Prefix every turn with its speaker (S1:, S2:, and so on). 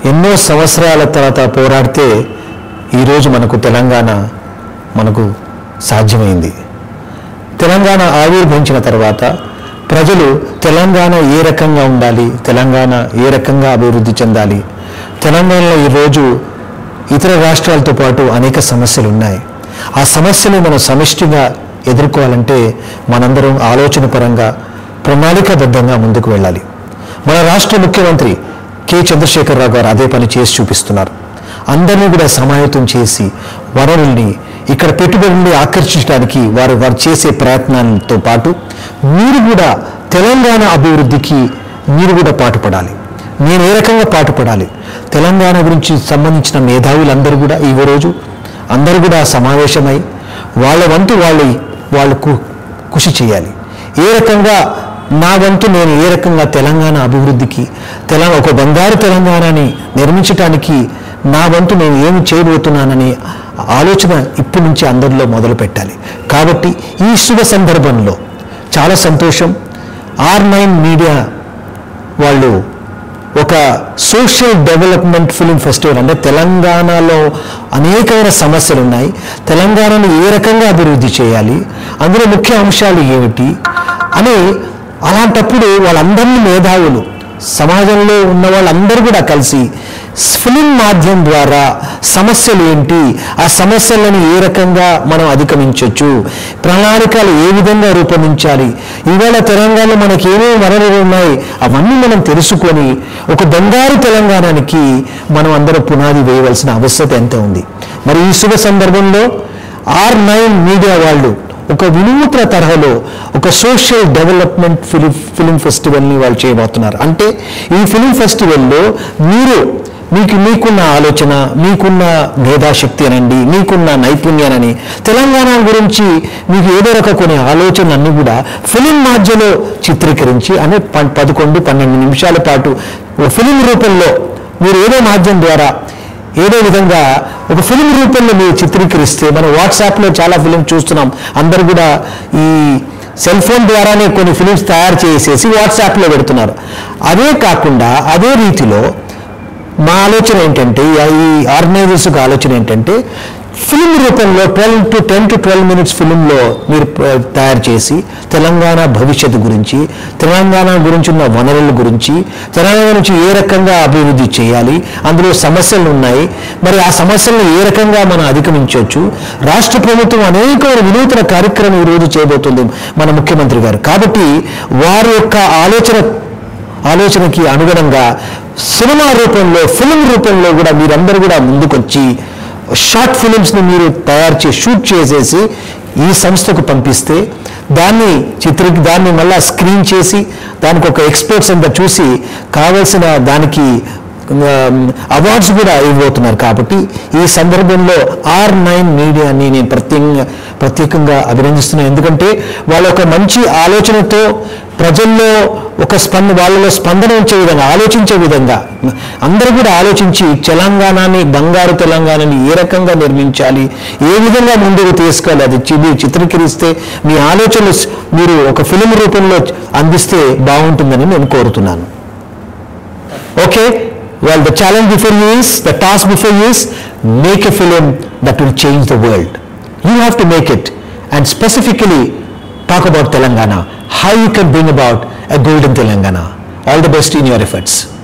S1: ఎన్నో సంవత్సరాల తర్వాత పోరాడితే ఈరోజు మనకు తెలంగాణ మనకు సాధ్యమైంది తెలంగాణ ఆవిర్భవించిన తర్వాత ప్రజలు తెలంగాణ ఏ రకంగా ఉండాలి తెలంగాణ ఏ రకంగా అభివృద్ధి చెందాలి తెలంగాణలో ఈరోజు ఇతర రాష్ట్రాలతో పాటు అనేక సమస్యలు ఉన్నాయి ఆ సమస్యలు మనం సమిష్టిగా ఎదుర్కోవాలంటే మనందరం ఆలోచన పరంగా ప్రణాళికాబద్ధంగా ముందుకు వెళ్ళాలి మన రాష్ట్ర ముఖ్యమంత్రి కె చంద్రశేఖరరావు గారు అదే పని చేసి చూపిస్తున్నారు అందరినీ కూడా సమాయత్తం చేసి వనరుల్ని ఇక్కడ పెట్టుబడుల్ని ఆకర్షించడానికి వారు వారు చేసే ప్రయత్నాలతో పాటు మీరు కూడా తెలంగాణ అభివృద్ధికి మీరు కూడా పాటుపడాలి నేను ఏ రకంగా పాటుపడాలి తెలంగాణ గురించి సంబంధించిన మేధావులందరూ కూడా ఈ రోజు అందరూ కూడా సమావేశమై వాళ్ళ వంతు వాళ్ళు వాళ్ళకు కృషి చేయాలి ఏ రకంగా నా వంతు నేను ఏ రకంగా తెలంగాణ అభివృద్ధికి తెలంగాణ ఒక బంగారు తెలంగాణని నిర్మించడానికి నా వంతు నేను ఏమి చేయబోతున్నానని ఆలోచన ఇప్పటి నుంచి అందరిలో మొదలు పెట్టాలి కాబట్టి ఈ శుభ సందర్భంలో చాలా సంతోషం ఆర్ నైన్ మీడియా వాళ్ళు ఒక సోషల్ డెవలప్మెంట్ ఫిలిం ఫెస్టివల్ అంటే తెలంగాణలో అనేకమైన సమస్యలు ఉన్నాయి తెలంగాణను ఏ రకంగా అభివృద్ధి చేయాలి అందులో ముఖ్య అంశాలు ఏమిటి అని అలాంటప్పుడు వాళ్ళందరినీ మేధావులు సమాజంలో ఉన్న వాళ్ళందరూ కూడా కలిసి ఫిలిం మాధ్యమం ద్వారా సమస్యలు ఏంటి ఆ సమస్యలను ఏ రకంగా మనం అధిగమించవచ్చు ప్రణాళికలు ఏ విధంగా రూపొందించాలి ఈవేళ తెలంగాణలో మనకి ఏమేమి వనరులు ఉన్నాయి అవన్నీ మనం తెలుసుకొని ఒక బంగారు తెలంగాణకి మనం అందరం పునాది వేయవలసిన ఆవశ్యకత ఎంత ఉంది మరి ఈ శుభ సందర్భంలో ఆర్ నైన్ మీడియా వాళ్ళు ఒక వినూత్న తరహాలో ఒక సోషల్ డెవలప్మెంట్ ఫిలిం ఫిలిం ఫెస్టివల్ని వాళ్ళు చేయబోతున్నారు అంటే ఈ ఫిలిం ఫెస్టివల్లో మీరు మీకు మీకున్న ఆలోచన మీకున్న మేధాశక్తి అనండి మీకున్న నైపుణ్యానని తెలంగాణ గురించి మీకు ఏదో రక కొన్ని ఆలోచనలు అన్నీ కూడా ఫిలిం మాధ్యలో చిత్రీకరించి అనే ప- పదకొండు పన్నెండు నిమిషాల పాటు ఒక ఫిలిం రూపంలో మీరు ఏదో మాధ్యమం ద్వారా ఏదో విధంగా ఒక ఫిలిం రూపంలో మీరు చిత్రీకరిస్తే మనం వాట్సాప్లో చాలా ఫిలిం చూస్తున్నాం అందరు కూడా ఈ సెల్ ఫోన్ ద్వారానే కొన్ని ఫిలిమ్స్ తయారు చేసేసి వాట్సాప్లో పెడుతున్నారు అదే కాకుండా అదే రీతిలో మా ఆలోచన ఏంటంటే ఈ ఆర్గనైజర్స్ యొక్క ఆలోచన ఏంటంటే ఫిల్మ్ రూపంలో twelve to ten to twelve minutes ఫిల్మ్లో మీరు ప- తయారు చేసి తెలంగాణ భవిష్యత్తు గురించి తెలంగాణ గురించి ఉన్న వనరుల గురించి తెలంగాణ గురించి ఏ రకంగా అభివృద్ధి చేయాలి అందులో సమస్యలు ఉన్నాయి మరి ఆ సమస్యలను ఏ రకంగా మనం అధిగమించవచ్చు రాష్ట్ర ప్రభుత్వం అనేక వినూతన కార్యక్రమం ఈరోజు చేయబోతుంది మన ముఖ్యమంత్రి గారు కాబట్టి వారి యొక్క ఆలోచన ఆలోచనకి అనుగుణంగా సినిమా రూపంలో ఫిలిం రూపంలో కూడా మీరందరూ కూడా ముందుకొచ్చి షార్ట్ ఫిలిమ్స్ని మీరు తయారు చేసి షూట్ చేసేసి ఈ సంస్థకు పంపిస్తే దాన్ని చిత్రీ దాన్ని మళ్ళా స్క్రీన్ చేసి దానికి ఒక ఎక్స్పర్ట్స్ అంతా చూసి కావలసిన దానికి అవార్డ్స్ కూడా ఇవ్వబోతున్నారు కాబట్టి ఈ సందర్భంలో ఆర్ నైన్ మీడియాని నేను ప్రత్యేకంగా ప్రత్యేకంగా అభినందిస్తున్నాను ఎందుకంటే వాళ్ళ ఒక మంచి ఆలోచనతో ప్రజల్లో ఒక స్పంద వాళ్ళలో స్పందన ఉంచే విధంగా ఆలోచించే విధంగా అందరూ కూడా ఆలోచించి తెలంగాణని బంగారు తెలంగాణని ఏ రకంగా నిర్మించాలి ఏ విధంగా ముందుకు తీసుకెళ్ళాలి అది చి- మీరు చిత్రీకరిస్తే మీ ఆలోచనలు స్- మీరు ఒక ఫిలిం రూపంలో అందిస్తే బాగుంటుందని నేను కోరుతున్నాను okay well the challenge before you is the task before you is make a film that will change the world you have to make it and specifically talk about telangana how you can bring about a golden telangana all the best in your efforts